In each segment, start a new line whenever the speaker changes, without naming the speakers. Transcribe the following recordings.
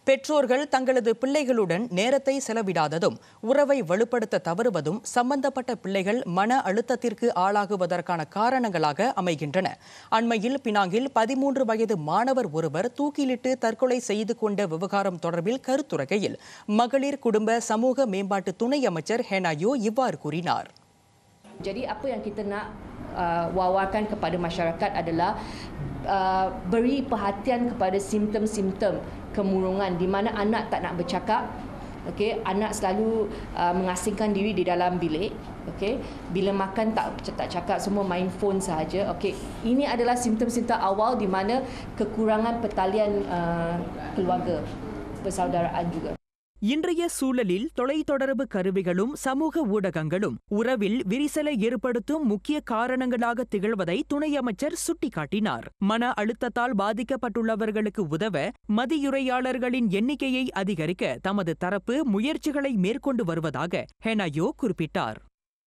பெற்றோர்கள் தங்களது பிள்ளைகளுடன் நேரத்தை செலவிடாததும் உறவை வலுப்படுத்த தவறுவதும் சம்பந்தப்பட்ட பிள்ளைகள் மன அழுத்தத்திற்கு ஆளாகுவதற்கான காரணங்களாக அமைகின்றன அண்மையில் பினாங்கில் பதிமூன்று வயது மாணவர் ஒருவர் தூக்கிலிட்டு தற்கொலை செய்து கொண்ட விவகாரம் தொடர்பில் கருத்துரைக்கையில் மகளிர் குடும்ப சமூக மேம்பாட்டு துணை அமைச்சர் ஹெனாயோ இவ்வாறு கூறினார்
Jadi apa yang kita nak uh, wawarkan kepada masyarakat adalah uh, beri perhatian kepada simptom-simptom kemurungan di mana anak tak nak bercakap okey anak selalu uh, mengasingkan diri di dalam bilik okey bila makan tak tak cakap semua main phone sahaja okey ini adalah simptom-simptom awal di mana kekurangan pertalian uh, keluarga persaudaraan juga
இன்றைய சூழலில் தொலைத்தொடர்பு கருவிகளும் சமூக ஊடகங்களும் உறவில் விரிசலை ஏற்படுத்தும் முக்கிய காரணங்களாக திகழ்வதை துணை அமைச்சர் சுட்டிக்காட்டினார் மன அழுத்தத்தால் பாதிக்கப்பட்டுள்ளவர்களுக்கு உதவ மதியுரையாளர்களின் எண்ணிக்கையை அதிகரிக்க தமது தரப்பு முயற்சிகளை மேற்கொண்டு வருவதாக ஹெனாயோ குறிப்பிட்டார்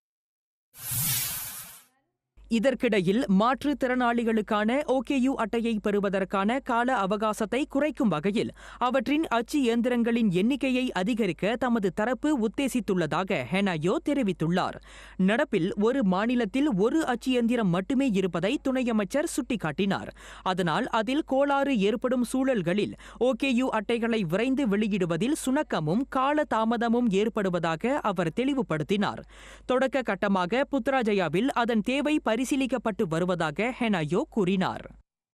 இதற்கிடையில் மாற்றுத்திறனாளிகளுக்கான ஓகேயு அட்டையை பெறுவதற்கான கால அவகாசத்தை குறைக்கும் வகையில் அவற்றின் அச்சு இயந்திரங்களின் எண்ணிக்கையை அதிகரிக்க தமது தரப்பு உத்தேசித்துள்ளதாக ஹெனாயோ தெரிவித்துள்ளார் நடப்பில் ஒரு மாநிலத்தில் ஒரு அச்சு இயந்திரம் மட்டுமே இருப்பதை துணை அமைச்சர் சுட்டிக்காட்டினார் அதனால் அதில் கோளாறு ஏற்படும் சூழல்களில் ஓகேயு அட்டைகளை விரைந்து வெளியிடுவதில் சுணக்கமும் கால தாமதமும் ஏற்படுவதாக அவர் தெளிவுபடுத்தினார் தொடக்க கட்டமாக புத்ராஜயாவில் அதன் தேவை பரிசீலிக்கப்பட்டு வருவதாக ஹெனாயோ கூறினார்